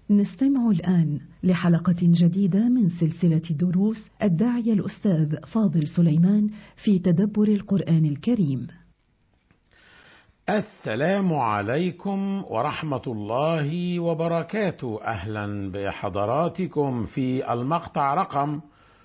نستمع الآن لحلقة جديدة من سلسلة دروس الداعية الأستاذ فاضل سليمان في تدبر القرآن الكريم. السلام عليكم ورحمة الله وبركاته أهلا بحضراتكم في المقطع رقم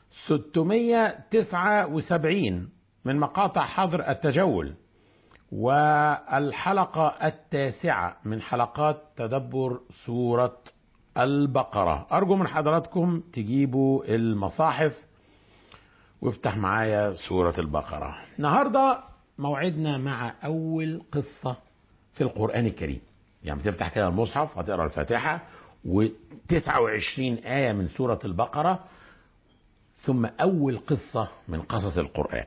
679 من مقاطع حظر التجول والحلقة التاسعة من حلقات تدبر سورة البقرة أرجو من حضراتكم تجيبوا المصاحف وافتح معايا سورة البقرة النهاردة موعدنا مع أول قصة في القرآن الكريم يعني بتفتح كده المصحف هتقرا الفاتحة و29 آية من سورة البقرة ثم أول قصة من قصص القرآن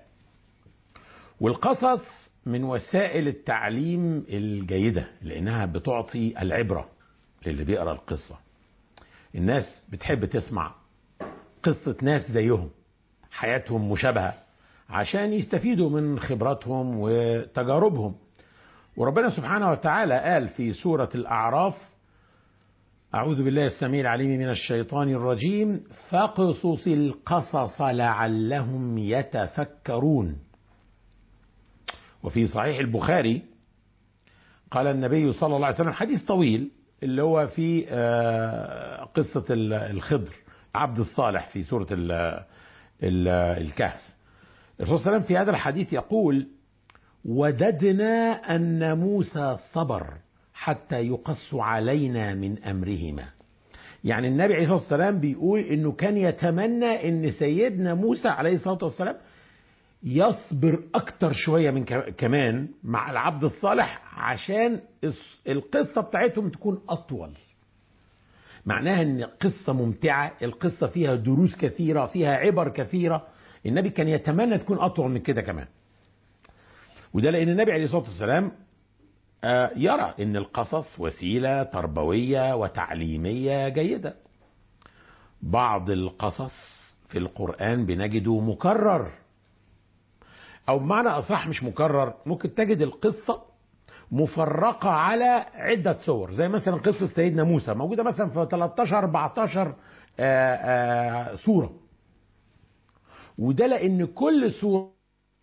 والقصص من وسائل التعليم الجيدة لأنها بتعطي العبرة للي بيقرأ القصة الناس بتحب تسمع قصة ناس زيهم حياتهم مشابهة عشان يستفيدوا من خبراتهم وتجاربهم وربنا سبحانه وتعالى قال في سورة الأعراف أعوذ بالله السميع العليم من الشيطان الرجيم فاقصص القصص لعلهم يتفكرون وفي صحيح البخاري قال النبي صلى الله عليه وسلم حديث طويل اللي هو في قصة الخضر عبد الصالح في سورة الكهف الرسول صلى الله عليه وسلم في هذا الحديث يقول وددنا أن موسى صبر حتى يقص علينا من أمرهما يعني النبي عليه الصلاة والسلام بيقول أنه كان يتمنى أن سيدنا موسى عليه الصلاة والسلام يصبر أكتر شوية من كمان مع العبد الصالح عشان القصة بتاعتهم تكون أطول معناها أن قصة ممتعة القصة فيها دروس كثيرة فيها عبر كثيرة النبي كان يتمنى تكون أطول من كده كمان وده لأن النبي عليه الصلاة والسلام يرى أن القصص وسيلة تربوية وتعليمية جيدة بعض القصص في القرآن بنجده مكرر او بمعنى اصح مش مكرر ممكن تجد القصه مفرقه على عده صور زي مثلا قصه سيدنا موسى موجوده مثلا في 13 14 آآ آآ سوره وده لان كل سوره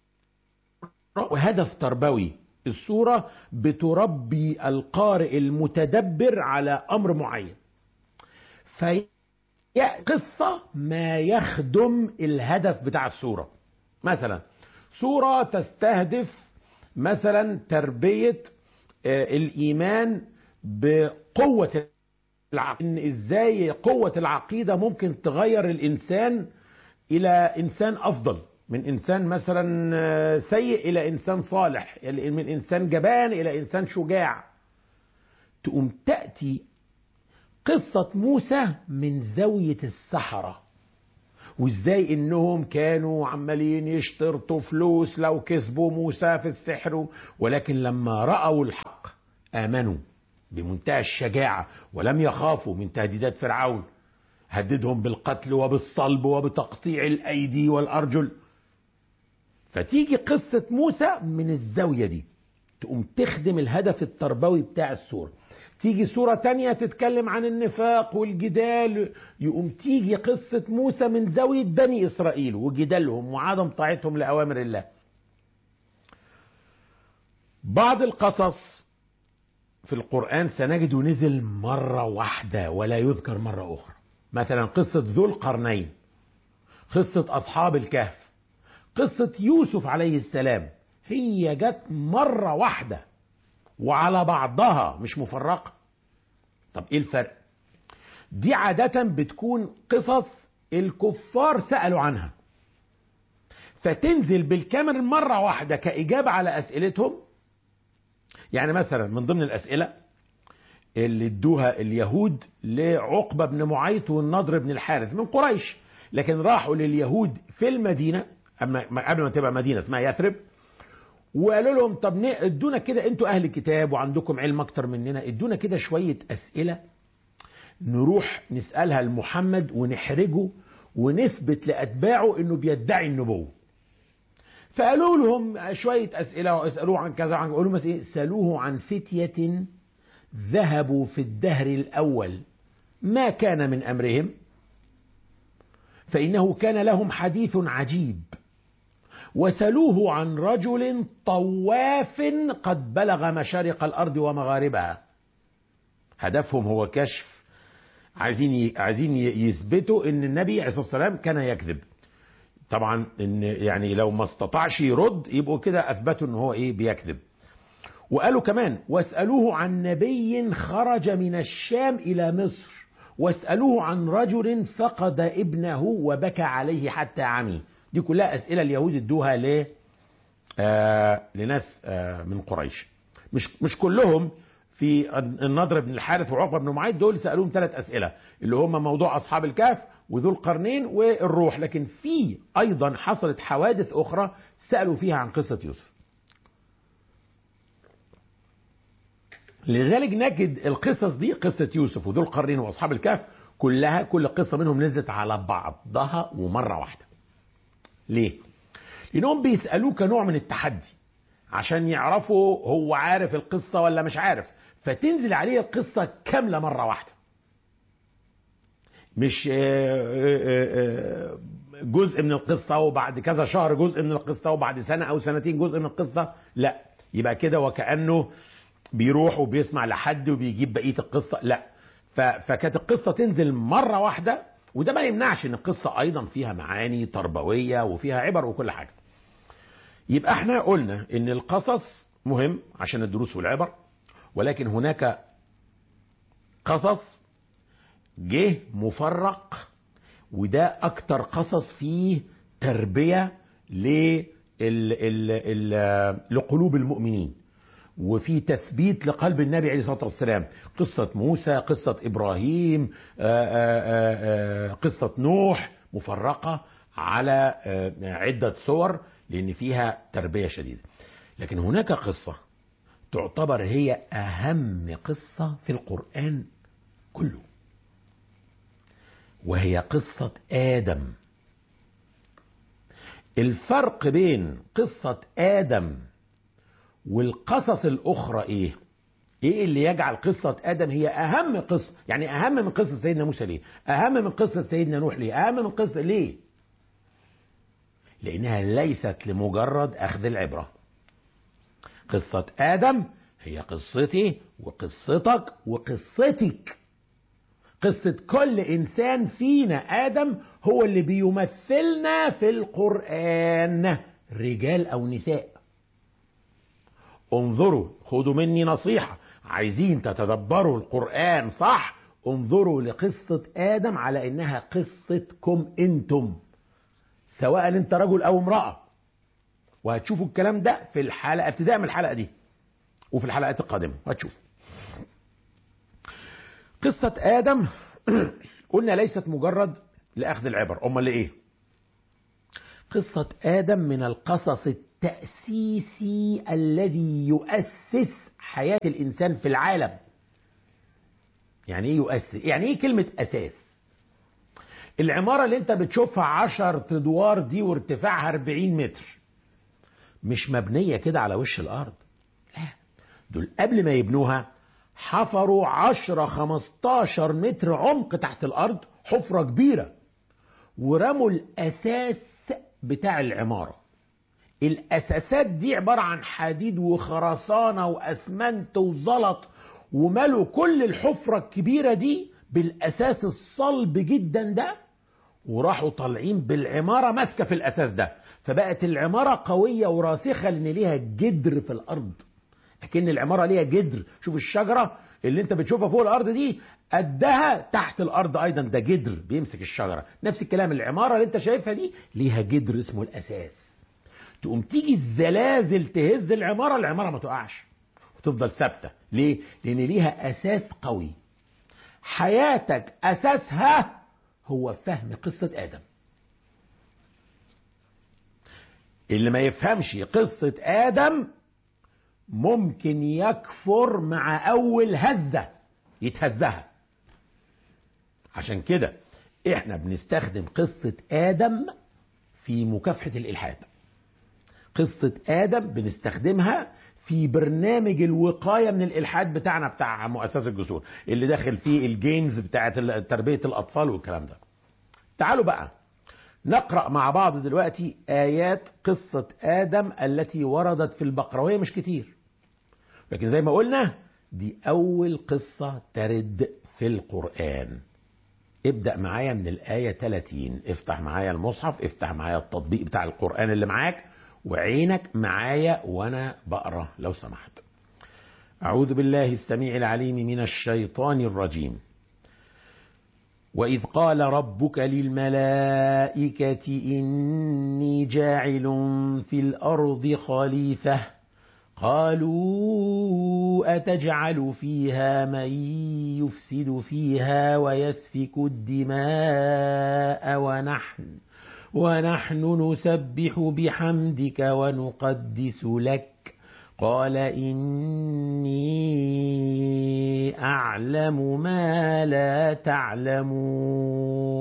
هدف تربوي السوره بتربي القارئ المتدبر على امر معين في قصه ما يخدم الهدف بتاع السوره مثلا صورة تستهدف مثلا تربية الإيمان بقوة العقيدة إن إزاي قوة العقيدة ممكن تغير الإنسان إلى إنسان أفضل من إنسان مثلا سيء إلى إنسان صالح من إنسان جبان إلى إنسان شجاع تقوم تأتي قصة موسى من زاوية السحرة وازاي انهم كانوا عمالين يشترطوا فلوس لو كسبوا موسى في السحر ولكن لما رأوا الحق آمنوا بمنتهى الشجاعة ولم يخافوا من تهديدات فرعون هددهم بالقتل وبالصلب وبتقطيع الأيدي والأرجل فتيجي قصة موسى من الزاوية دي تقوم تخدم الهدف التربوي بتاع السورة تيجي سورة تانية تتكلم عن النفاق والجدال يقوم تيجي قصة موسى من زاوية بني إسرائيل وجدالهم وعدم طاعتهم لأوامر الله بعض القصص في القرآن سنجده نزل مرة واحدة ولا يذكر مرة أخرى مثلا قصة ذو القرنين قصة أصحاب الكهف قصة يوسف عليه السلام هي جت مرة واحدة وعلى بعضها مش مفرقة طب ايه الفرق دي عادة بتكون قصص الكفار سألوا عنها فتنزل بالكامل مرة واحدة كإجابة على أسئلتهم يعني مثلا من ضمن الأسئلة اللي ادوها اليهود لعقبة بن معيط والنضر بن الحارث من قريش لكن راحوا لليهود في المدينة أما قبل ما تبقى مدينة اسمها يثرب وقالوا لهم طب ادونا كده انتوا اهل كتاب وعندكم علم اكتر مننا ادونا كده شويه اسئله نروح نسالها لمحمد ونحرجه ونثبت لاتباعه انه بيدعي النبوه فقالوا لهم شويه اسئله واسالوه عن كذا عن قالوا مثلا سالوه عن فتيه ذهبوا في الدهر الاول ما كان من أمرهم فإنه كان لهم حديث عجيب وسلوه عن رجل طواف قد بلغ مشارق الأرض ومغاربها هدفهم هو كشف عايزين عايزين يثبتوا ان النبي عليه الصلاه والسلام كان يكذب طبعا ان يعني لو ما استطاعش يرد يبقوا كده اثبتوا ان هو ايه بيكذب وقالوا كمان واسالوه عن نبي خرج من الشام الى مصر واسالوه عن رجل فقد ابنه وبكى عليه حتى عمي دي كلها اسئله اليهود ادوها ل آه لناس آه من قريش مش مش كلهم في النضر بن الحارث وعقبه بن معيط دول سالوهم ثلاث اسئله اللي هم موضوع اصحاب الكهف وذو القرنين والروح لكن في ايضا حصلت حوادث اخرى سالوا فيها عن قصه يوسف لذلك نجد القصص دي قصه يوسف وذو القرنين واصحاب الكهف كلها كل قصه منهم نزلت على بعضها ومره واحده ليه لانهم بيسالوه كنوع من التحدي عشان يعرفوا هو عارف القصه ولا مش عارف فتنزل عليه القصة كاملة مرة واحدة مش جزء من القصة وبعد كذا شهر جزء من القصة وبعد سنة أو سنتين جزء من القصة لا يبقى كده وكأنه بيروح وبيسمع لحد وبيجيب بقية القصة لا فكانت القصة تنزل مرة واحدة وده ما يمنعش ان القصة ايضا فيها معاني تربوية وفيها عبر وكل حاجة يبقى احنا قلنا ان القصص مهم عشان الدروس والعبر ولكن هناك قصص جه مفرق وده اكتر قصص فيه تربية ل لقلوب المؤمنين وفي تثبيت لقلب النبي عليه الصلاة والسلام قصة موسى قصة إبراهيم آآ آآ قصة نوح مفرقة على عدة صور لأن فيها تربية شديدة لكن هناك قصة تعتبر هي أهم قصة في القرآن كله وهي قصة آدم الفرق بين قصة آدم والقصص الأخرى إيه؟ إيه اللي يجعل قصة آدم هي أهم قصة؟ يعني أهم من قصة سيدنا موسى ليه؟ أهم من قصة سيدنا نوح ليه؟ أهم من قصة ليه؟ لأنها ليست لمجرد أخذ العبرة. قصة آدم هي قصتي وقصتك وقصتك. قصة كل إنسان فينا آدم هو اللي بيمثلنا في القرآن رجال أو نساء. انظروا خدوا مني نصيحة عايزين تتدبروا القرآن صح انظروا لقصة آدم على إنها قصتكم أنتم سواء أنت رجل أو امرأة وهتشوفوا الكلام ده في الحلقة ابتداء من الحلقة دي وفي الحلقات القادمة وهتشوفوا قصة آدم قلنا ليست مجرد لأخذ العبر أمال لإيه قصة آدم من القصص التأسيسي الذي يؤسس حياة الإنسان في العالم يعني ايه يؤسس يعني ايه كلمة أساس العمارة اللي انت بتشوفها عشر ادوار دي وارتفاعها 40 متر مش مبنية كده على وش الأرض لا دول قبل ما يبنوها حفروا 10 15 متر عمق تحت الأرض حفرة كبيرة ورموا الأساس بتاع العمارة الاساسات دي عباره عن حديد وخرسانه واسمنت وزلط وملوا كل الحفره الكبيره دي بالاساس الصلب جدا ده وراحوا طالعين بالعماره ماسكه في الاساس ده فبقت العماره قويه وراسخه لان ليها جدر في الارض لكن العماره ليها جدر شوف الشجره اللي انت بتشوفها فوق الارض دي قدها تحت الارض ايضا ده جدر بيمسك الشجره نفس الكلام العماره اللي انت شايفها دي ليها جدر اسمه الاساس تقوم تيجي الزلازل تهز العمارة العمارة ما تقعش وتفضل ثابتة ليه؟ لأن ليها أساس قوي حياتك أساسها هو فهم قصة آدم اللي ما يفهمش قصة آدم ممكن يكفر مع أول هزة يتهزها عشان كده احنا بنستخدم قصة آدم في مكافحة الإلحاد قصة آدم بنستخدمها في برنامج الوقاية من الإلحاد بتاعنا بتاع مؤسسة الجسور اللي داخل فيه الجينز بتاعت تربية الأطفال والكلام ده تعالوا بقى نقرأ مع بعض دلوقتي آيات قصة آدم التي وردت في البقرة وهي مش كتير لكن زي ما قلنا دي أول قصة ترد في القرآن ابدأ معايا من الآية 30 افتح معايا المصحف افتح معايا التطبيق بتاع القرآن اللي معاك وعينك معايا وانا بقرا لو سمحت اعوذ بالله السميع العليم من الشيطان الرجيم واذ قال ربك للملائكه اني جاعل في الارض خليفه قالوا اتجعل فيها من يفسد فيها ويسفك الدماء ونحن ونحن نسبح بحمدك ونقدس لك قال اني اعلم ما لا تعلمون